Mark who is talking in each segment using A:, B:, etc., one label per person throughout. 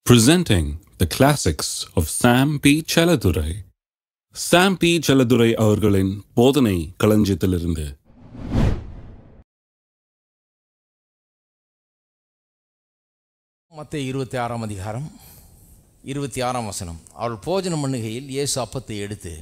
A: presenting the classics of Sam P. Chaladurai. Sam P Chelladurai அவர்களின் போதனை களஞ்சியத்திலிருந்து
B: மத்திய இருபத்தி ஆறாம் அதிகாரம் இருபத்தி ஆறாம் வசனம் அவள் போஜனம் பண்ணுகையில் இயேசு அப்பத்தை எடுத்து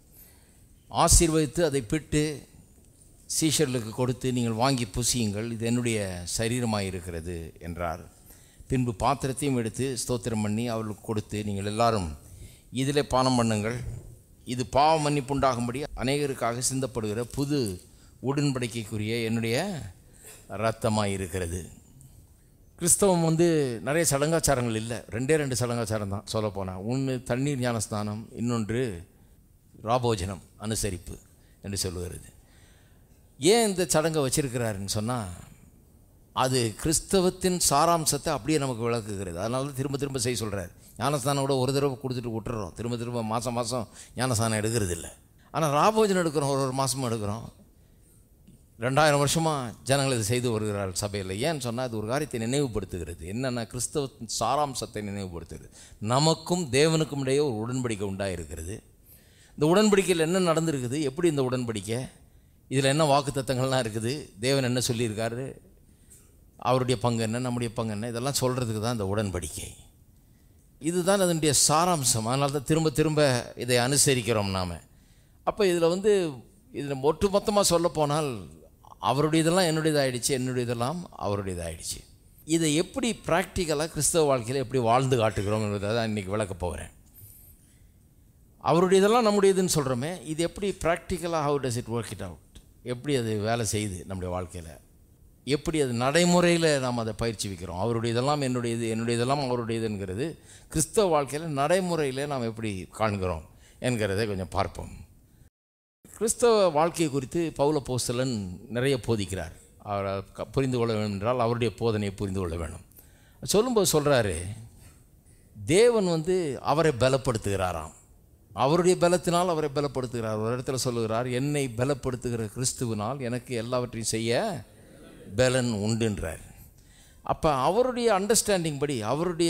B: ஆசீர்வதித்து அதை பிட்டு சீஷர்களுக்கு கொடுத்து நீங்கள் வாங்கி புசியுங்கள் இது என்னுடைய சரீரமாக இருக்கிறது என்றார் பின்பு பாத்திரத்தையும் எடுத்து ஸ்தோத்திரம் பண்ணி அவர்களுக்கு கொடுத்து நீங்கள் எல்லாரும் இதிலே பானம் பண்ணுங்கள் இது பாவ மன்னிப்புண்டாகும்படி அநேகருக்காக சிந்தப்படுகிற புது உடன்படிக்கைக்குரிய என்னுடைய இரத்தமாக இருக்கிறது கிறிஸ்தவம் வந்து நிறைய சடங்காச்சாரங்கள் இல்லை ரெண்டே ரெண்டு சடங்காச்சாரம் தான் சொல்லப்போனால் ஒன்று தண்ணீர் ஞானஸ்தானம் இன்னொன்று ராபோஜனம் அனுசரிப்பு என்று சொல்லுகிறது ஏன் இந்த சடங்கை வச்சிருக்கிறாருன்னு சொன்னால் அது கிறிஸ்தவத்தின் சாராம்சத்தை அப்படியே நமக்கு விளக்குகிறது அதனால தான் திரும்ப திரும்ப செய்ய சொல்கிறார் ஞானஸ்தானம் கூட ஒரு தடவை கொடுத்துட்டு விட்டுறோம் திரும்ப திரும்ப மாதம் மாதம் ஞானஸ்தானம் எடுக்கிறது இல்லை ஆனால் ராபோஜனம் எடுக்கிறோம் ஒரு ஒரு மாதமும் எடுக்கிறோம் ரெண்டாயிரம் வருஷமாக ஜனங்கள் இதை செய்து வருகிறார் சபையில் ஏன்னு சொன்னால் அது ஒரு காரியத்தை நினைவுபடுத்துகிறது என்னென்ன கிறிஸ்தவத்தின் சாராம்சத்தை நினைவுபடுத்துகிறது நமக்கும் தேவனுக்கும் இடையே ஒரு உடன்படிக்கை உண்டாயிருக்கிறது இந்த உடன்படிக்கையில் என்ன நடந்திருக்குது எப்படி இந்த உடன்படிக்கை இதில் என்ன வாக்குத்தத்தங்கள்லாம் இருக்குது தேவன் என்ன சொல்லியிருக்காரு அவருடைய பங்கு என்ன நம்முடைய பங்கு என்ன இதெல்லாம் சொல்கிறதுக்கு தான் இந்த உடன்படிக்கை இதுதான் அதனுடைய சாராம்சம் அதனால தான் திரும்ப திரும்ப இதை அனுசரிக்கிறோம் நாம் அப்போ இதில் வந்து இதில் ஒட்டு மொத்தமாக சொல்ல போனால் அவருடையதெல்லாம் என்னுடையதாகிடுச்சு என்னுடையதெல்லாம் அவருடையதாகிடுச்சு இதை எப்படி ப்ராக்டிக்கலாக கிறிஸ்தவ வாழ்க்கையில் எப்படி வாழ்ந்து காட்டுகிறோங்கிறத தான் இன்றைக்கி விளக்க போகிறேன் அவருடையதெல்லாம் நம்முடையதுன்னு சொல்கிறோமே இது எப்படி ப்ராக்டிக்கலாக how does it work it out எப்படி அது வேலை செய்யுது நம்முடைய வாழ்க்கையில் எப்படி அது நடைமுறையில் நாம் அதை பயிற்சி வைக்கிறோம் அவருடையதெல்லாம் என்னுடையது என்னுடையதெல்லாம் அவருடையதுங்கிறது கிறிஸ்தவ வாழ்க்கையில் நடைமுறையில் நாம் எப்படி காண்கிறோம் என்கிறதை கொஞ்சம் பார்ப்போம் கிறிஸ்தவ வாழ்க்கை குறித்து பௌல போஸ்தலன் நிறைய போதிக்கிறார் அவரை க- புரிந்து கொள்ள வேண்டும் என்றால் அவருடைய போதனையை புரிந்து கொள்ள வேண்டும் சொல்லும்போது சொல்கிறாரு தேவன் வந்து அவரை பலப்படுத்துகிறாராம் அவருடைய பலத்தினால் அவரை பலப்படுத்துகிறார் ஒரு இடத்துல சொல்லுகிறார் என்னை பலப்படுத்துகிற கிறிஸ்துவினால் எனக்கு எல்லாவற்றையும் செய்ய பலன் உண்டுன்றார் அப்போ அவருடைய அண்டர்ஸ்டாண்டிங் படி அவருடைய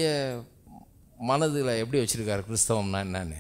B: மனதில் எப்படி வச்சுருக்காரு கிறிஸ்தவம்னா என்னன்னு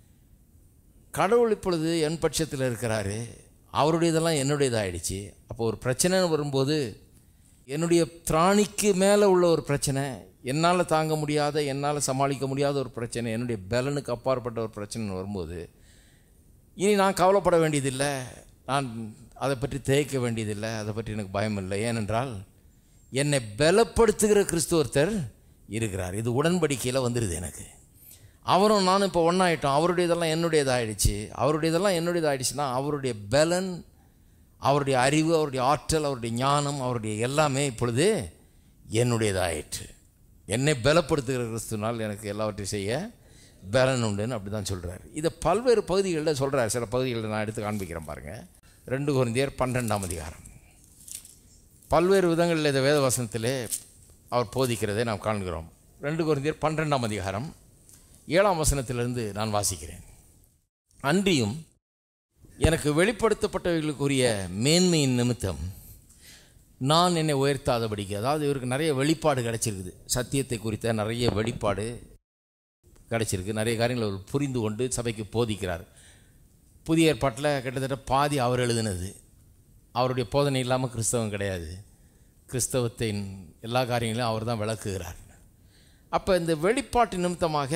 B: கடவுள் இப்பொழுது என் பட்சத்தில் இருக்கிறாரு அவருடையதெல்லாம் என்னுடையதாகிடுச்சு அப்போ ஒரு பிரச்சனைன்னு வரும்போது என்னுடைய திராணிக்கு மேலே உள்ள ஒரு பிரச்சனை என்னால் தாங்க முடியாத என்னால் சமாளிக்க முடியாத ஒரு பிரச்சனை என்னுடைய பலனுக்கு அப்பாற்பட்ட ஒரு பிரச்சனை வரும்போது இனி நான் கவலைப்பட வேண்டியதில்லை நான் அதை பற்றி தேய்க்க வேண்டியதில்லை அதை பற்றி எனக்கு பயம் இல்லை ஏனென்றால் என்னை பலப்படுத்துகிற கிறிஸ்துவர்த்தர் இருக்கிறார் இது உடன்படிக்கையில் வந்துடுது எனக்கு அவரும் நானும் இப்போ ஒன்றாயிட்டோம் அவருடையதெல்லாம் என்னுடையதாகிடுச்சு அவருடையதெல்லாம் என்னுடையதாகிடுச்சுன்னா அவருடைய பலன் அவருடைய அறிவு அவருடைய ஆற்றல் அவருடைய ஞானம் அவருடைய எல்லாமே இப்பொழுது என்னுடையதாயிற்று என்னை பலப்படுத்துகிற கிறிஸ்துனால் எனக்கு எல்லாவற்றையும் செய்ய பலன் உண்டுன்னு அப்படி தான் சொல்கிறார் இதை பல்வேறு பகுதிகளில் சொல்கிறார் சில பகுதிகளில் நான் எடுத்து காண்பிக்கிறேன் பாருங்கள் ரெண்டு குருந்தியர் பன்னெண்டாம் அதிகாரம் பல்வேறு விதங்களில் இந்த வேத வசனத்திலே அவர் போதிக்கிறதை நாம் காண்கிறோம் ரெண்டு குருந்தியர் பன்னிரெண்டாம் அதிகாரம் ஏழாம் வசனத்திலிருந்து நான் வாசிக்கிறேன் அன்றியும் எனக்கு வெளிப்படுத்தப்பட்டவைகளுக்குரிய மேன்மையின் நிமித்தம் நான் என்னை உயர்த்தாதபடிக்கு அதாவது இவருக்கு நிறைய வெளிப்பாடு கிடைச்சிருக்குது சத்தியத்தை குறித்த நிறைய வெளிப்பாடு கிடைச்சிருக்கு நிறைய காரியங்களை அவர் புரிந்து கொண்டு சபைக்கு போதிக்கிறார் புதிய ஏற்பாட்டில் கிட்டத்தட்ட பாதி அவர் எழுதினது அவருடைய போதனை இல்லாமல் கிறிஸ்தவம் கிடையாது கிறிஸ்தவத்தின் எல்லா காரியங்களையும் அவர் தான் விளக்குகிறார் அப்போ இந்த வெளிப்பாட்டு நிமித்தமாக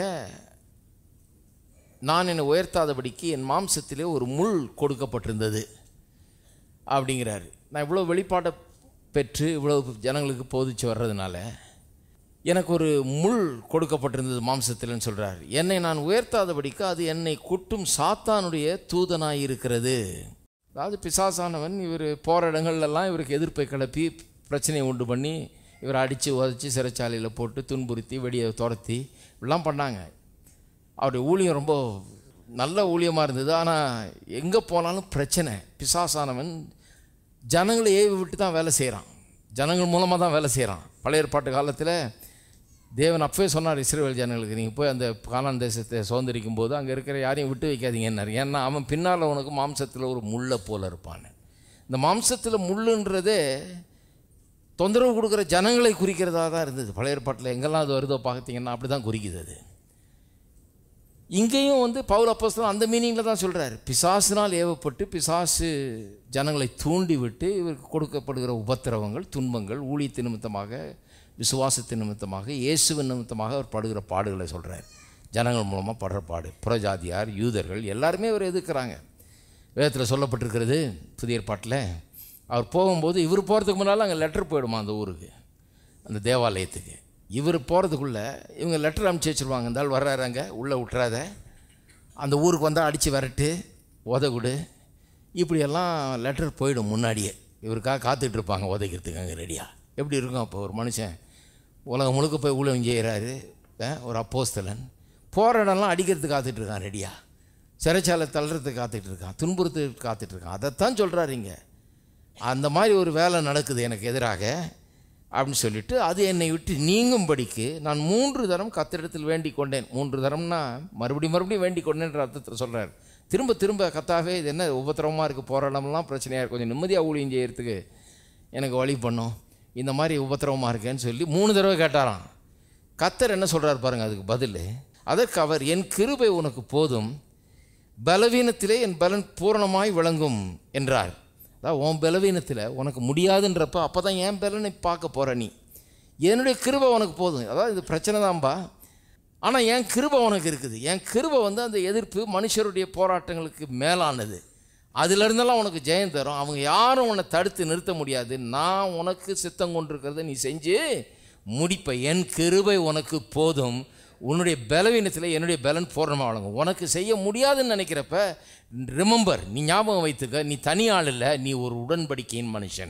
B: நான் என்னை உயர்த்தாதபடிக்கு என் மாம்சத்திலே ஒரு முள் கொடுக்கப்பட்டிருந்தது அப்படிங்கிறாரு நான் இவ்வளோ வெளிப்பாடை பெற்று இவ்வளோ ஜனங்களுக்கு போதிச்சு வர்றதுனால எனக்கு ஒரு முள் கொடுக்கப்பட்டிருந்தது மாம்சத்தில்னு சொல்கிறார் என்னை நான் உயர்த்தாதபடிக்கு அது என்னை குட்டும் சாத்தானுடைய தூதனாய் இருக்கிறது அதாவது பிசாசானவன் இவர் போகிற இடங்கள்லாம் இவருக்கு எதிர்ப்பை கிளப்பி பிரச்சனையை உண்டு பண்ணி இவரை அடித்து உதச்சி சிறைச்சாலையில் போட்டு துன்புறுத்தி வெடியை துரத்தி இப்படிலாம் பண்ணாங்க அவருடைய ஊழியம் ரொம்ப நல்ல ஊழியமாக இருந்தது ஆனால் எங்கே போனாலும் பிரச்சனை பிசாசானவன் ஜனங்களை ஏவி விட்டு தான் வேலை செய்கிறான் ஜனங்கள் மூலமாக தான் வேலை செய்கிறான் பழைய ஏற்பாட்டு காலத்தில் தேவன் அப்பவே சொன்னார் இஸ்ரேல் ஜனங்களுக்கு நீங்கள் போய் அந்த கானான் தேசத்தை சுதந்திரிக்கும் போது அங்கே இருக்கிற யாரையும் விட்டு வைக்காதீங்கன்னாரு ஏன்னா அவன் பின்னால் உனக்கு மாம்சத்தில் ஒரு முள்ளை போல இருப்பான் இந்த மாம்சத்தில் முள்ளுன்றதே தொந்தரவு கொடுக்குற ஜனங்களை குறிக்கிறதா தான் இருந்தது பழைய ஏற்பாட்டில் எங்கெல்லாம் அது வருதோ பார்த்தீங்கன்னா அப்படி தான் குறிக்குது அது இங்கேயும் வந்து பவுல் அப்போஸ்தலன் அந்த மீனிங்கில் தான் சொல்கிறார் பிசாசினால் ஏவப்பட்டு பிசாசு ஜனங்களை தூண்டி விட்டு இவருக்கு கொடுக்கப்படுகிற உபத்திரவங்கள் துன்பங்கள் ஊழியத்து நிமித்தமாக விசுவாசத்தின் நிமித்தமாக இயேசுவின் நிமித்தமாக அவர் படுகிற பாடுகளை சொல்கிறார் ஜனங்கள் மூலமாக படுற பாடு புறஜாதியார் யூதர்கள் எல்லாருமே அவர் எதிர்க்கிறாங்க வேதத்தில் சொல்லப்பட்டிருக்கிறது புதிய ஏற்பாட்டில் அவர் போகும்போது இவர் போகிறதுக்கு முன்னால் அங்கே லெட்டர் போயிடுமா அந்த ஊருக்கு அந்த தேவாலயத்துக்கு இவர் போகிறதுக்குள்ளே இவங்க லெட்டர் அனுப்பிச்சி வச்சுருவாங்க இந்த ஆள் வர்றாருங்க உள்ளே விட்டுறாத அந்த ஊருக்கு வந்தால் அடித்து விரட்டு உதகுடு இப்படியெல்லாம் லெட்டர் போயிடும் முன்னாடியே இவருக்காக காத்துட்டு இருப்பாங்க உதைக்கிறதுக்கு அங்கே ரெடியாக எப்படி இருக்கும் அப்போ ஒரு மனுஷன் உலகம் முழுக்க போய் ஊழியம் செய்கிறாரு அஹ், ஒரு அப்போஸ்தலன் போகிற இடம்லாம் அடிக்கிறதுக்கு காத்துட்டு இருக்கான் ரெடியாக சிறைச்சாலை தள்ளுறதுக்கு காத்துட்டு இருக்கான் துன்புறுத்துக்கு காத்துட்டு இருக்கான் அதைத்தான் சொல்கிறாரு இங்கே அந்த மாதிரி ஒரு வேலை நடக்குது எனக்கு எதிராக அப்படின்னு சொல்லிட்டு அது என்னை விட்டு நீங்கும்படிக்கு நான் மூன்று தரம் கத்திரிடத்தில் வேண்டிக் கொண்டேன் மூன்று தரம்னா மறுபடியும் மறுபடியும் வேண்டிக் கொண்டேன்ற அர்த்தத்தில் சொல்கிறார் திரும்ப திரும்ப கத்தாவே இது என்ன உபத்திரவமாக இருக்குது போகிற இடமெல்லாம் பிரச்சனையாக இருக்கு கொஞ்சம் நிம்மதியாக ஊழியம் செய்யறதுக்கு எனக்கு வழி பண்ணும் இந்த மாதிரி உபத்திரவமாக இருக்கேன்னு சொல்லி மூணு தடவை கேட்டாராம் கத்தர் என்ன சொல்கிறார் பாருங்க அதுக்கு பதில் அதற்கு அவர் என் கிருபை உனக்கு போதும் பலவீனத்திலே என் பலன் பூரணமாய் விளங்கும் என்றார் அதான் உன் பலவீனத்தில் உனக்கு முடியாதுன்றப்ப அப்போ தான் என் பலனை பார்க்க போகிற நீ என்னுடைய கிருபை உனக்கு போதும் அதாவது இது பிரச்சனை தான்பா ஆனால் என் கிருபை உனக்கு இருக்குது என் கிருபை வந்து அந்த எதிர்ப்பு மனுஷருடைய போராட்டங்களுக்கு மேலானது அதிலிருந்தெல்லாம் உனக்கு ஜெயம் தரும் அவங்க யாரும் உன்னை தடுத்து நிறுத்த முடியாது நான் உனக்கு சித்தம் கொண்டிருக்கிறத நீ செஞ்சு முடிப்ப என் கிருபை உனக்கு போதும் உன்னுடைய பலவீனத்தில் என்னுடைய பலன் பூர்ணமாக வழங்கும் உனக்கு செய்ய முடியாதுன்னு நினைக்கிறப்ப ரிமெம்பர் நீ ஞாபகம் வைத்துக்க நீ தனி ஆள் இல்லை நீ ஒரு உடன்படிக்கையின் மனுஷன்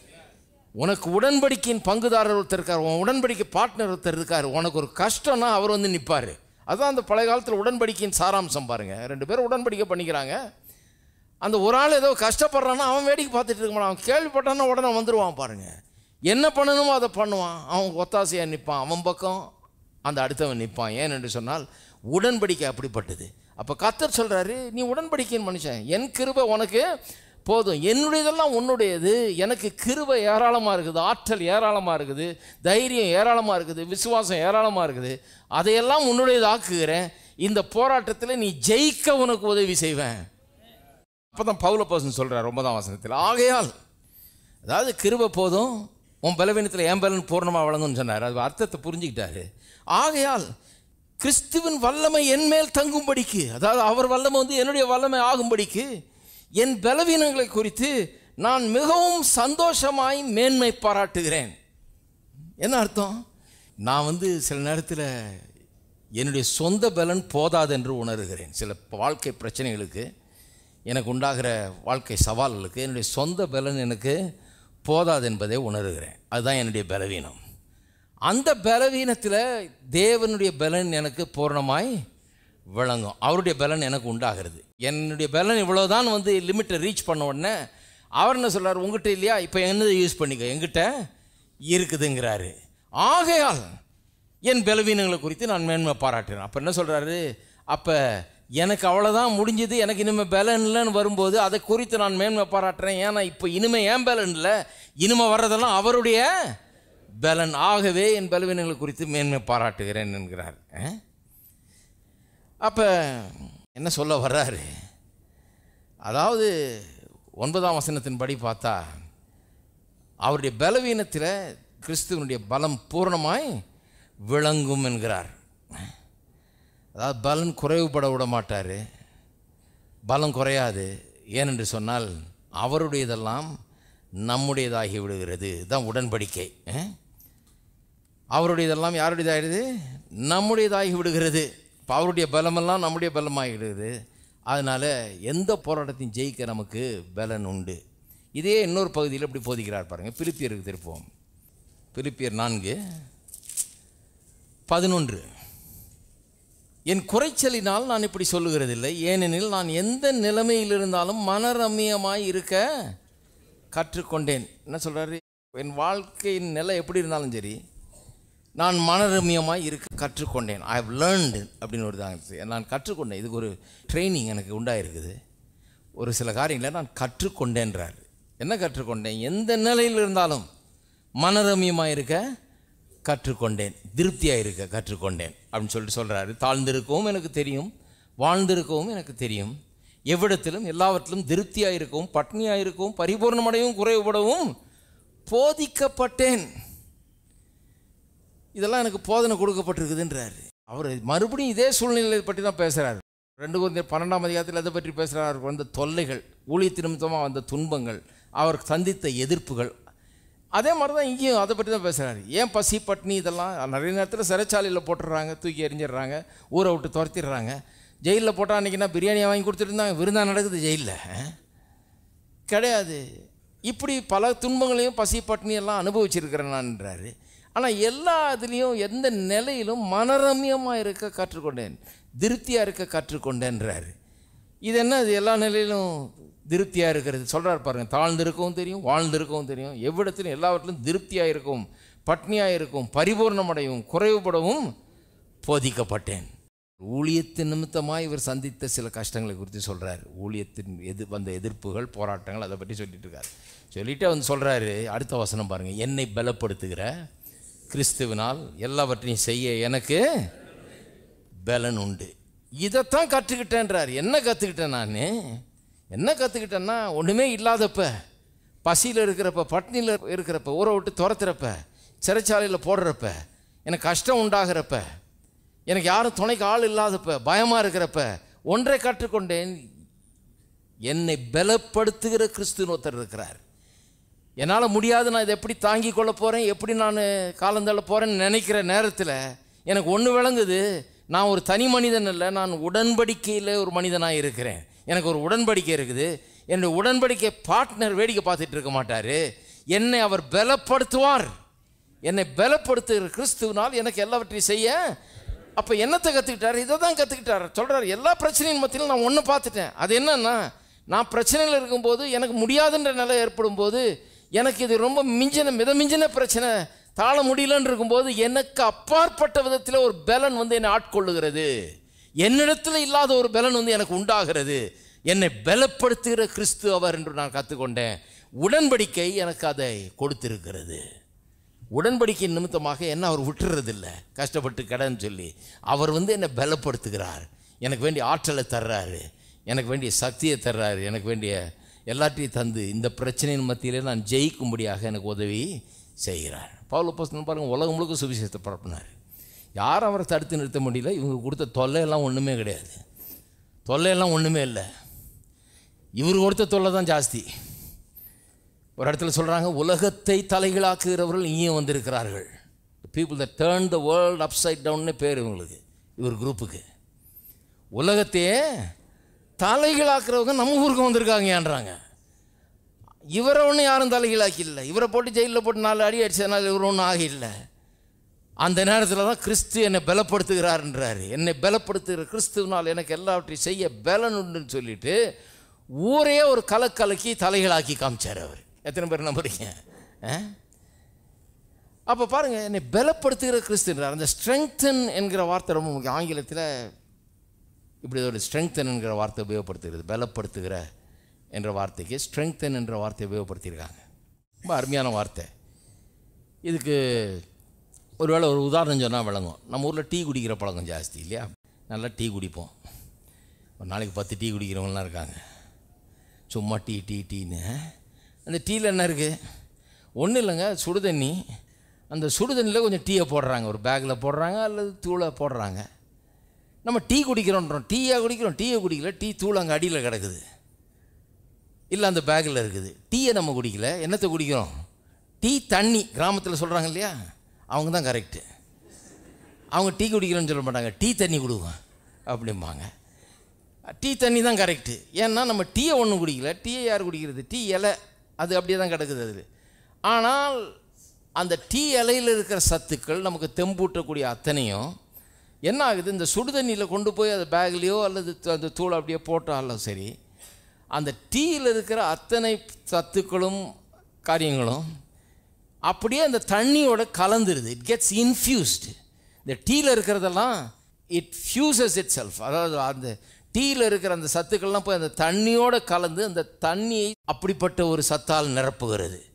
B: உனக்கு உடன்படிக்கையின் பங்குதாரர் ஒருத்தர் இருக்கார் உன் உடன்படிக்கை பார்ட்னர் ஒருத்தர் இருக்கார் உனக்கு ஒரு கஷ்டம்னா அவர் வந்து நிற்பார் அதுதான் அந்த பழைய காலத்தில் உடன்படிக்கையின் சாராம்சம் பாருங்க ரெண்டு பேரும் உடன்படிக்கை பண்ணிக்கிறாங்க அந்த ஒரு ஆள் ஏதோ கஷ்டப்படுறான்னா அவன் வேடிக்கை பார்த்துட்டு இருக்க மாட்டான் அவன் கேள்விப்பட்டான்னா உடனே வந்துடுவான் பாருங்க என்ன பண்ணணுமோ அதை பண்ணுவான் அவன் ஒத்தாசையாக நிற்பான் அவன் பக்கம் அந்த அடுத்தவன் நிற்பான் ஏன் என்று சொன்னால் உடன்படிக்கை அப்படிப்பட்டது அப்போ கத்தர் சொல்கிறாரு நீ உடன்படிக்கையின் மனுஷன் என் கிருபை உனக்கு போதும் என்னுடையதெல்லாம் உன்னுடையது எனக்கு கிருபை ஏராளமாக இருக்குது ஆற்றல் ஏராளமாக இருக்குது தைரியம் ஏராளமாக இருக்குது விசுவாசம் ஏராளமாக இருக்குது அதையெல்லாம் உன்னுடையது ஆக்குகிறேன் இந்த போராட்டத்தில் நீ ஜெயிக்க உனக்கு உதவி செய்வேன் அப்போ தான் பவுலப்போசன் சொல்கிறார் ஒன்பதாம் வசனத்தில் ஆகையால் அதாவது கிருபை போதும் உன் பலவீனத்தில் என் பலன் பூர்ணமாக வழங்கும்னு சொன்னார் அது அர்த்தத்தை புரிஞ்சுக்கிட்டாரு ஆகையால் கிறிஸ்துவின் வல்லமை என் மேல் தங்கும்படிக்கு அதாவது அவர் வல்லமை வந்து என்னுடைய வல்லமை ஆகும்படிக்கு என் பலவீனங்களை குறித்து நான் மிகவும் சந்தோஷமாய் மேன்மை பாராட்டுகிறேன் என்ன அர்த்தம் நான் வந்து சில நேரத்தில் என்னுடைய சொந்த பலன் போதாது என்று உணர்கிறேன் சில வாழ்க்கை பிரச்சனைகளுக்கு எனக்கு உண்டாகிற வாழ்க்கை சவால்களுக்கு என்னுடைய சொந்த பலன் எனக்கு போதாது என்பதை உணர்கிறேன் அதுதான் என்னுடைய பலவீனம் அந்த பலவீனத்தில் தேவனுடைய பலன் எனக்கு பூரணமாய் விளங்கும் அவருடைய பலன் எனக்கு உண்டாகிறது என்னுடைய பலன் இவ்வளோதான் வந்து லிமிட்டை ரீச் பண்ண உடனே அவர் என்ன சொல்றார் உங்ககிட்ட இல்லையா இப்போ என்னதை யூஸ் பண்ணிக்க எங்கிட்ட இருக்குதுங்கிறாரு ஆகையால் என் பலவீனங்களை குறித்து நான் மேன்மை பாராட்டுறேன் அப்போ என்ன சொல்கிறாரு அப்போ எனக்கு அவ்வளோதான் முடிஞ்சது எனக்கு இனிமேல் பலன் இல்லைன்னு வரும்போது அதை குறித்து நான் மேன்மை பாராட்டுறேன் ஏன்னா இப்போ இனிமே ஏன் பலன் இல்லை இனிமே வர்றதெல்லாம் அவருடைய பலன் ஆகவே என் பலவீனங்களை குறித்து மேன்மை பாராட்டுகிறேன் என்கிறார் அஹ்? அப்போ என்ன சொல்ல வர்றாரு அதாவது ஒன்பதாம் வசனத்தின்படி பார்த்தா அவருடைய பலவீனத்தில் கிறிஸ்துவனுடைய பலம் பூரணமாய் விளங்கும் என்கிறார் அதாவது பலன் குறைவுபட விட மாட்டார் பலம் குறையாது ஏனென்று சொன்னால் அவருடையதெல்லாம் நம்முடையதாகி விடுகிறது இதுதான் உடன்படிக்கை அஹ்? அவருடையதெல்லாம் யாருடையதாகிடுது நம்முடையதாகி விடுகிறது இப்போ அவருடைய பலமெல்லாம் நம்முடைய பலமாகிடுது அதனால் எந்த போராட்டத்தையும் ஜெயிக்க நமக்கு பலன் உண்டு இதே இன்னொரு பகுதியில் இப்படி போதிக்கிறார் பாருங்கள் பிலிப்பியருக்கு திருப்போம் பிலிப்பியர் நான்கு பதினொன்று என் குறைச்சலினால் நான் இப்படி சொல்லுகிறதில்லை ஏனெனில் நான் எந்த நிலைமையில் இருந்தாலும் மனரம்மியமாய் இருக்க கற்றுக்கொண்டேன் என்ன சொல்கிறாரு என் வாழ்க்கையின் நிலை எப்படி இருந்தாலும் சரி நான் மனரம்யமாய் இருக்க கற்றுக்கொண்டேன் ஐ ஹவ் லேர்ன்டு அப்படின்னு ஒரு தாங்க நான் கற்றுக்கொண்டேன் இதுக்கு ஒரு ட்ரைனிங் எனக்கு உண்டாயிருக்குது ஒரு சில காரியங்களை நான் கற்றுக்கொண்டேன்றார் என்ன கற்றுக்கொண்டேன் எந்த நிலையில் இருந்தாலும் மனரமியமாக இருக்க கற்றுக்கொண்டேன் திருப்தியாக இருக்க கற்றுக்கொண்டேன் அப்படின்னு சொல்லிட்டு சொல்கிறாரு தாழ்ந்திருக்கவும் எனக்கு தெரியும் வாழ்ந்திருக்கவும் எனக்கு தெரியும் எவ்விடத்திலும் எல்லாவற்றிலும் திருப்தியாக இருக்கவும் பட்னியாக இருக்கவும் பரிபூர்ணமடையவும் குறைவுபடவும் போதிக்கப்பட்டேன் இதெல்லாம் எனக்கு போதனை கொடுக்கப்பட்டிருக்குதுன்றாரு அவர் மறுபடியும் இதே சூழ்நிலையை பற்றி தான் பேசுகிறார் ரெண்டு கொஞ்சம் பன்னெண்டாம் அதிகாரத்தில் எதை பற்றி பேசுகிறார் வந்த தொல்லைகள் ஊழியத்து நிமித்தமாக வந்த துன்பங்கள் அவர் சந்தித்த எதிர்ப்புகள் அதே மாதிரி தான் இங்கேயும் அதை பற்றி தான் பேசுகிறாரு ஏன் பசி பட்னி இதெல்லாம் நிறைய நேரத்தில் சிறைச்சாலையில் போட்டுடுறாங்க தூக்கி எறிஞ்சிடுறாங்க ஊரை விட்டு துரத்திடுறாங்க ஜெயிலில் போட்டால் அன்றைக்கினா பிரியாணி வாங்கி கொடுத்துட்டு இருந்தாங்க விருந்தா நடக்குது ஜெயிலில் கிடையாது இப்படி பல துன்பங்களையும் பசி பட்டினி எல்லாம் அனுபவிச்சிருக்கிறேன் நான்ன்றாரு ஆனால் எல்லா இதுலேயும் எந்த நிலையிலும் மனரம்யமாக இருக்க கற்றுக்கொண்டேன் திருப்தியாக இருக்க கற்றுக்கொண்டேன்றாரு இது என்ன இது எல்லா நிலையிலும் திருப்தியாக இருக்கிறது சொல்கிறார் பாருங்கள் தாழ்ந்திருக்கவும் தெரியும் வாழ்ந்திருக்கவும் தெரியும் எவ்விடத்திலும் எல்லாவற்றிலும் திருப்தியாக இருக்கும் பட்னியாக இருக்கும் பரிபூர்ணமடையும் குறைவுபடவும் போதிக்கப்பட்டேன் ஊழியத்தின் நிமித்தமாக இவர் சந்தித்த சில கஷ்டங்களை குறித்து சொல்கிறார் ஊழியத்தின் எது வந்த எதிர்ப்புகள் போராட்டங்கள் அதை பற்றி சொல்லிட்டு இருக்கார் சொல்லிட்டு வந்து சொல்கிறாரு அடுத்த வசனம் பாருங்கள் என்னை பலப்படுத்துகிற கிறிஸ்துவினால் எல்லாவற்றையும் செய்ய எனக்கு பலன் உண்டு இதைத்தான் கற்றுக்கிட்டேன்றார் என்ன கற்றுக்கிட்டேன் நான் என்ன கற்றுக்கிட்டேன்னா ஒன்றுமே இல்லாதப்ப பசியில் இருக்கிறப்ப பட்னியில் இருக்கிறப்ப ஊரை விட்டு துரத்துறப்ப சிறைச்சாலையில் போடுறப்ப எனக்கு கஷ்டம் உண்டாகிறப்ப எனக்கு யாரும் துணைக்கு ஆள் இல்லாதப்ப பயமாக இருக்கிறப்ப ஒன்றை கற்றுக்கொண்டேன் என்னை பலப்படுத்துகிற கிறிஸ்துன்னு ஒருத்தர் இருக்கிறார் என்னால் முடியாது நான் இதை எப்படி தாங்கி கொள்ள போகிறேன் எப்படி நான் காலந்தள்ள போகிறேன்னு நினைக்கிற நேரத்தில் எனக்கு ஒன்று விளங்குது நான் ஒரு தனி மனிதன் இல்லை நான் உடன்படிக்கையில் ஒரு மனிதனாக இருக்கிறேன் எனக்கு ஒரு உடன்படிக்கை இருக்குது என்னுடைய உடன்படிக்கை பார்ட்னர் வேடிக்கை பார்த்துட்டு இருக்க மாட்டார் என்னை அவர் பலப்படுத்துவார் என்னை பலப்படுத்துகிற கிறிஸ்துவனால் எனக்கு எல்லாவற்றையும் செய்ய அப்போ என்னத்தை கற்றுக்கிட்டார் இதை தான் கற்றுக்கிட்டார் சொல்கிறார் எல்லா பிரச்சனையின் மத்தியிலும் நான் ஒன்று பார்த்துட்டேன் அது என்னன்னா நான் பிரச்சனையில் இருக்கும்போது எனக்கு முடியாதுன்ற நிலை ஏற்படும் போது எனக்கு இது ரொம்ப மிஞ்சின மித மிஞ்சின பிரச்சனை தாழ முடியலன்னு இருக்கும்போது எனக்கு அப்பாற்பட்ட விதத்தில் ஒரு பலன் வந்து என்னை ஆட்கொள்ளுகிறது என்னிடத்தில் இல்லாத ஒரு பலன் வந்து எனக்கு உண்டாகிறது என்னை பலப்படுத்துகிற கிறிஸ்து அவர் என்று நான் கற்றுக்கொண்டேன் உடன்படிக்கை எனக்கு அதை கொடுத்திருக்கிறது உடன்படிக்கை நிமித்தமாக என்ன அவர் விட்டுறதில்ல கஷ்டப்பட்டு கடன்னு சொல்லி அவர் வந்து என்னை பலப்படுத்துகிறார் எனக்கு வேண்டிய ஆற்றலை தர்றாரு எனக்கு வேண்டிய சக்தியை தர்றாரு எனக்கு வேண்டிய எல்லாத்தையும் தந்து இந்த பிரச்சனையின் மத்தியிலே நான் ஜெயிக்கும்படியாக எனக்கு உதவி செய்கிறார் பவுல பசங்க பாருங்கள் உலகம் முழுக்க சுவிசேஷத்தை பரப்பினார் யாரும் அவரை தடுத்து நிறுத்த முடியல இவங்க கொடுத்த தொல்லையெல்லாம் ஒன்றுமே கிடையாது தொல்லையெல்லாம் ஒன்றுமே இல்லை இவர் கொடுத்த தொல்லை தான் ஜாஸ்தி ஒரு இடத்துல சொல்கிறாங்க உலகத்தை தலைகளாக்குகிறவர்கள் இங்கேயும் வந்திருக்கிறார்கள் people the turn the world upside டவுன்னு பேர் இவங்களுக்கு இவர் குரூப்புக்கு உலகத்தையே தலைகளாக்குறவங்க நம்ம ஊருக்கு வந்திருக்காங்கன்றாங்க இவரை ஒன்றும் யாரும் தலைகளாக்கி இல்லை இவரை போட்டு ஜெயிலில் போட்டு நாலு அடி அடிச்சதுனால இவர் ஒன்றும் ஆகில்லை அந்த நேரத்தில் தான் கிறிஸ்து என்னை பலப்படுத்துகிறார்ன்றாரு என்னை பலப்படுத்துகிற கிறிஸ்துவனால் எனக்கு எல்லாவற்றையும் செய்ய பலன் உண்டுன்னு சொல்லிட்டு ஊரே ஒரு கலக்கலக்கி தலைகளாக்கி காமிச்சார் அவர் எத்தனை பேர் நம்புறீங்க அப்போ பாருங்கள் என்னை பலப்படுத்துகிற கிறிஸ்துன்றார் அந்த ஸ்ட்ரெங்தன் என்கிற வார்த்தை ரொம்ப முக்கியம் ஆங்கிலத்தில் இப்படி ஒரு ஸ்ட்ரெங்தன் என்கிற வார்த்தை உபயோகப்படுத்துகிறது பலப்படுத்துகிற என்ற வார்த்தைக்கு ஸ்ட்ரெங்தன் என்ற வார்த்தையை உபயோகப்படுத்தியிருக்காங்க ரொம்ப அருமையான வார்த்தை இதுக்கு ஒருவேளை ஒரு உதாரணம் சொன்னால் விளங்கும் நம்ம ஊரில் டீ குடிக்கிற பழக்கம் ஜாஸ்தி இல்லையா நல்லா டீ குடிப்போம் ஒரு நாளைக்கு பத்து டீ குடிக்கிறவங்களாம் இருக்காங்க சும்மா டீ டீ டீன்னு அந்த டீயில் என்ன இருக்குது ஒன்றும் இல்லைங்க சுடு தண்ணி அந்த சுடு தண்ணியில் கொஞ்சம் டீயை போடுறாங்க ஒரு பேக்கில் போடுறாங்க அல்லது தூளை போடுறாங்க நம்ம டீ குடிக்கிறோன்றோம் டீயாக குடிக்கிறோம் டீயை குடிக்கல டீ தூள் அங்கே அடியில் கிடக்குது இல்லை அந்த பேக்கில் இருக்குது டீயை நம்ம குடிக்கல என்னத்தை குடிக்கிறோம் டீ தண்ணி கிராமத்தில் சொல்கிறாங்க இல்லையா அவங்க தான் கரெக்டு அவங்க டீ குடிக்கிறோன்னு சொல்ல மாட்டாங்க டீ தண்ணி கொடுவோம் அப்படிம்பாங்க டீ தண்ணி தான் கரெக்டு ஏன்னா நம்ம டீயை ஒன்றும் குடிக்கல டீயை யார் குடிக்கிறது டீ இலை அது அப்படியே தான் கிடக்குது அது ஆனால் அந்த டீ இலையில் இருக்கிற சத்துக்கள் நமக்கு தெம்பூட்டக்கூடிய அத்தனையும் என்ன ஆகுது இந்த சுடு தண்ணியில் கொண்டு போய் அது பேக்லேயோ அல்லது அந்த தூளை அப்படியே போட்டாலும் சரி அந்த டீயில் இருக்கிற அத்தனை சத்துக்களும் காரியங்களும் அப்படியே அந்த தண்ணியோட கலந்துருது இட் கெட்ஸ் இன்ஃப்யூஸ்டு இந்த டீயில் இருக்கிறதெல்லாம் இட் ஃபியூசஸ் இட் செல்ஃப் அதாவது அந்த டீயில் இருக்கிற அந்த சத்துக்கள்லாம் போய் அந்த தண்ணியோட கலந்து அந்த தண்ணியை அப்படிப்பட்ட ஒரு சத்தால் நிரப்புகிறது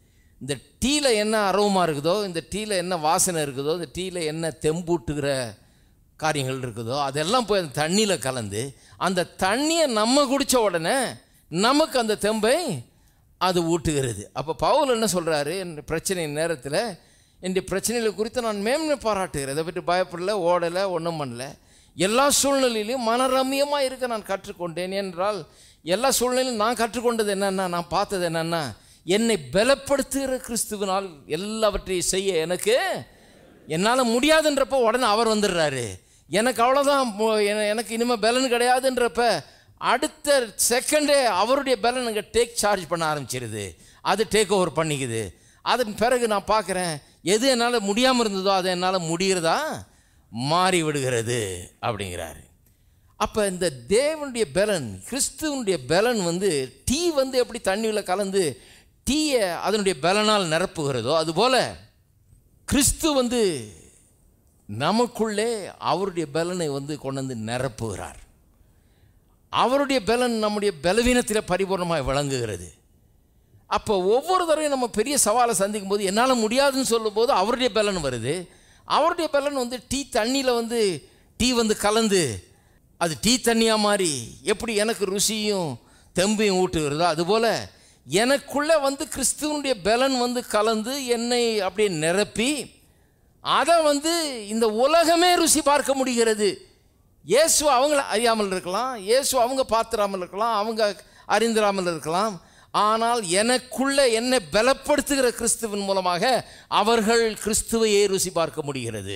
B: இந்த டீயில் என்ன அரோமா இருக்குதோ இந்த டீயில் என்ன வாசனை இருக்குதோ இந்த டீயில் என்ன தெம்பூட்டுகிற காரியங்கள் இருக்குதோ அதெல்லாம் போய் அந்த தண்ணியில் கலந்து அந்த தண்ணியை நம்ம குடித்த உடனே நமக்கு அந்த தெம்பை அது ஊட்டுகிறது அப்போ பவுல் என்ன சொல்கிறாரு என் பிரச்சனை நேரத்தில் என் பிரச்சனைகளை குறித்து நான் மேன்மை பாராட்டுகிறேன் இதை பற்றி பயப்படல ஓடலை ஒன்றும் பண்ணல எல்லா சூழ்நிலையிலையும் மனரம்யமாக இருக்க நான் கற்றுக்கொண்டேன் என்றால் எல்லா சூழ்நிலையிலும் நான் கற்றுக்கொண்டது என்னென்னா நான் பார்த்தது என்னென்னா என்னை பலப்படுத்துகிற கிறிஸ்துவினால் எல்லாவற்றையும் செய்ய எனக்கு என்னால் முடியாதுன்றப்ப உடனே அவர் வந்துடுறாரு எனக்கு அவ்வளோதான் மு- என- எனக்கு இனிமேல் பலன் கிடையாதுன்றப்ப அடுத்த செகண்டே அவருடைய பலன் அங்கே டேக் சார்ஜ் பண்ண ஆரம்பிச்சிருது அது டேக் ஓவர் பண்ணிக்குது அதன் பிறகு நான் பார்க்குறேன் எது என்னால் முடியாமல் இருந்ததோ அது என்னால் முடிகிறதா மாறி விடுகிறது அப்படிங்கிறாரு அப்போ இந்த தேவனுடைய பலன் கிறிஸ்துவனுடைய பலன் வந்து டீ வந்து எப்படி தண்ணியில் கலந்து டீயை அதனுடைய பலனால் நிரப்புகிறதோ அதுபோல் கிறிஸ்து வந்து நமக்குள்ளே அவருடைய பலனை வந்து கொண்டு வந்து நிரப்புகிறார் அவருடைய பலன் நம்முடைய பலவீனத்தில் பரிபூர்ணமாக விளங்குகிறது அப்போ ஒவ்வொரு தடவையும் நம்ம பெரிய சவாலை சந்திக்கும் போது என்னால் முடியாதுன்னு சொல்லும்போது அவருடைய பலன் வருது அவருடைய பலன் வந்து டீ தண்ணியில் வந்து டீ வந்து கலந்து அது டீ தண்ணியாக மாறி எப்படி எனக்கு ருசியும் தெம்பையும் ஊட்டுகிறதோ அதுபோல் எனக்குள்ளே வந்து கிறிஸ்துவனுடைய பலன் வந்து கலந்து என்னை அப்படியே நிரப்பி அதை வந்து இந்த உலகமே ருசி பார்க்க முடிகிறது இயேசு அவங்கள அறியாமல் இருக்கலாம் இயேசு அவங்க பார்த்துராமல் இருக்கலாம் அவங்க அறிந்திராமல் இருக்கலாம் ஆனால் எனக்குள்ள என்னை பலப்படுத்துகிற கிறிஸ்துவின் மூலமாக அவர்கள் கிறிஸ்துவையே ருசி பார்க்க முடிகிறது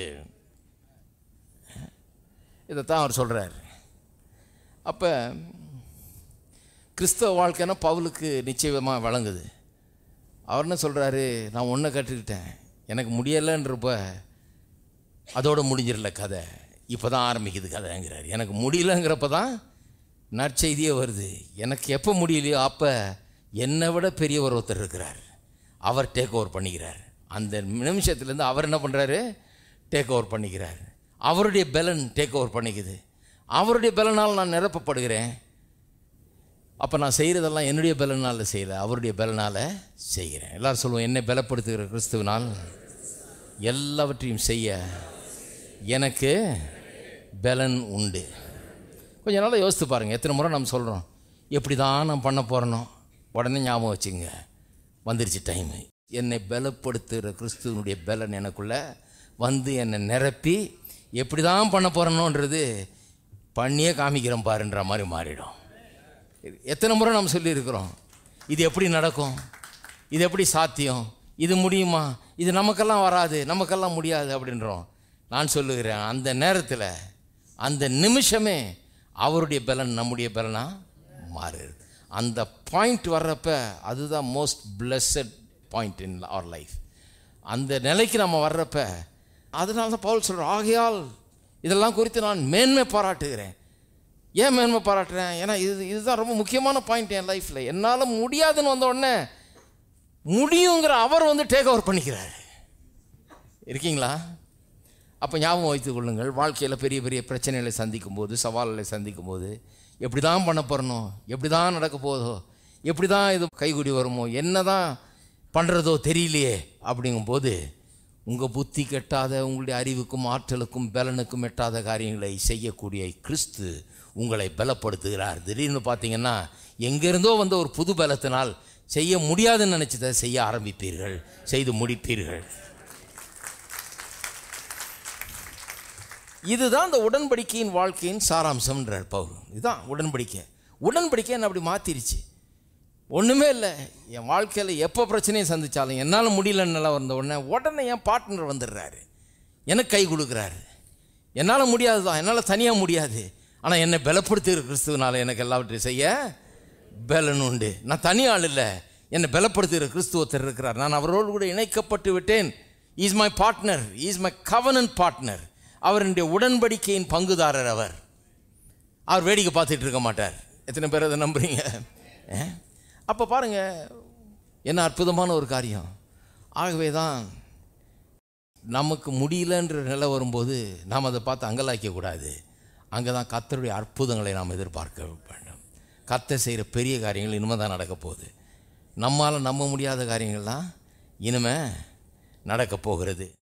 B: இதைத்தான் அவர் சொல்கிறார் அப்போ கிறிஸ்தவ வாழ்க்கைன்னா பவுலுக்கு நிச்சயமாக வழங்குது அவர் என்ன சொல்கிறாரு நான் ஒன்றை கற்றுக்கிட்டேன் எனக்கு முடியலைன்றப்ப அதோட முடிஞ்சிடல கதை இப்போ தான் ஆரம்பிக்குது கதைங்கிறார் எனக்கு முடியலங்கிறப்ப தான் நற்செய்தியே வருது எனக்கு எப்போ முடியலையோ அப்போ என்னை விட பெரியவர் ஒருத்தர் இருக்கிறார் அவர் டேக் ஓவர் பண்ணிக்கிறார் அந்த நிமிஷத்துலேருந்து அவர் என்ன பண்ணுறாரு டேக் ஓவர் பண்ணிக்கிறார் அவருடைய பலன் டேக் ஓவர் பண்ணிக்குது அவருடைய பலனால் நான் நிரப்பப்படுகிறேன் அப்போ நான் செய்கிறதெல்லாம் என்னுடைய பலனால் செய்யலை அவருடைய பலனால் செய்கிறேன் எல்லாரும் சொல்லுவோம் என்னை பலப்படுத்துகிற கிறிஸ்துவினால் எல்லாவற்றையும் செய்ய எனக்கு பலன் உண்டு கொஞ்ச நாளாக யோசித்து பாருங்கள் எத்தனை முறை நம்ம சொல்கிறோம் எப்படி தான் நான் பண்ண போகிறனோ உடனே ஞாபகம் வச்சுங்க வந்துருச்சு டைமு என்னை பலப்படுத்துகிற கிறிஸ்துவனுடைய பலன் எனக்குள்ளே வந்து என்னை நிரப்பி எப்படி தான் பண்ண போகிறனோன்றது பண்ணியே காமிக்கிறேன் பாருன்ற மாதிரி மாறிடும் எத்தனை முறை நம்ம சொல்லியிருக்கிறோம் இது எப்படி நடக்கும் இது எப்படி சாத்தியம் இது முடியுமா இது நமக்கெல்லாம் வராது நமக்கெல்லாம் முடியாது அப்படின்றோம் நான் சொல்லுகிறேன் அந்த நேரத்தில் அந்த நிமிஷமே அவருடைய பலன் நம்முடைய பலனா மாறுது அந்த பாயிண்ட் வர்றப்ப அதுதான் most blessed point in our life அந்த நிலைக்கு நம்ம வர்றப்ப அதனால தான் பவுல் சொல்கிறார் ஆகையால் இதெல்லாம் குறித்து நான் மேன்மை பாராட்டுகிறேன் ஏன் மேன்மை பாராட்டுறேன் ஏன்னா இது இதுதான் ரொம்ப முக்கியமான பாயிண்ட் என் லைஃப்பில் என்னால் முடியாதுன்னு வந்த உடனே முடியுங்கிற அவர் வந்து டேக் ஓவர் பண்ணிக்கிறார் இருக்கீங்களா அப்போ ஞாபகம் வைத்துக் கொள்ளுங்கள் வாழ்க்கையில் பெரிய பெரிய பிரச்சனைகளை சந்திக்கும் போது சவால்களை சந்திக்கும் போது எப்படி தான் பண்ண போகிறனோ எப்படி தான் நடக்க போதோ எப்படி தான் இது கைகூடி வருமோ என்ன தான் பண்ணுறதோ தெரியலையே அப்படிங்கும்போது உங்கள் புத்தி கெட்டாத உங்களுடைய அறிவுக்கும் ஆற்றலுக்கும் பலனுக்கும் எட்டாத காரியங்களை செய்யக்கூடிய கிறிஸ்து உங்களை பலப்படுத்துகிறார் திடீர்னு பார்த்தீங்கன்னா எங்கேருந்தோ வந்த ஒரு புது பலத்தினால் செய்ய முடியாதுன்னு நினச்சதை செய்ய ஆரம்பிப்பீர்கள் செய்து முடிப்பீர்கள் இதுதான் இந்த உடன்படிக்கையின் வாழ்க்கையின் சாராம்சம்ன்றார் பவுல் இதுதான் உடன்படிக்கை உடன்படிக்கை என்ன அப்படி மாற்றிருச்சு ஒன்றுமே இல்லை என் வாழ்க்கையில் எப்போ பிரச்சனையை சந்தித்தாலும் என்னால் முடியலன்னு வந்த உடனே உடனே என் பார்ட்னர் வந்துடுறாரு எனக்கு கை கொடுக்குறாரு என்னால் முடியாது தான் என்னால் தனியாக முடியாது ஆனால் என்னை பலப்படுத்துகிற கிறிஸ்துவனால எனக்கு எல்லாவற்றையும் செய்ய பலன் உண்டு நான் தனி ஆள் இல்லை என்னை பலப்படுத்துகிற கிறிஸ்துவத்தர் இருக்கிறார் நான் அவரோடு கூட இணைக்கப்பட்டு விட்டேன் is my partner is my covenant partner அவர் என்னுடைய உடன்படிக்கையின் பங்குதாரர் அவர் அவர் வேடிக்கை பார்த்துட்டு இருக்க மாட்டார் எத்தனை பேர் அதை நம்புறீங்க அப்போ பாருங்க என்ன அற்புதமான ஒரு காரியம் ஆகவே தான் நமக்கு முடியலன்ற நிலை வரும்போது நாம் அதை பார்த்து அங்கலாய்க்கக்கூடாது அங்கே தான் கத்தருடைய அற்புதங்களை நாம் எதிர்பார்க்க வேண்டும் கத்தை செய்கிற பெரிய காரியங்கள் இனிமேல் தான் நடக்க போகுது நம்மால் நம்ப முடியாத காரியங்கள்லாம் இனிமே நடக்கப் போகிறது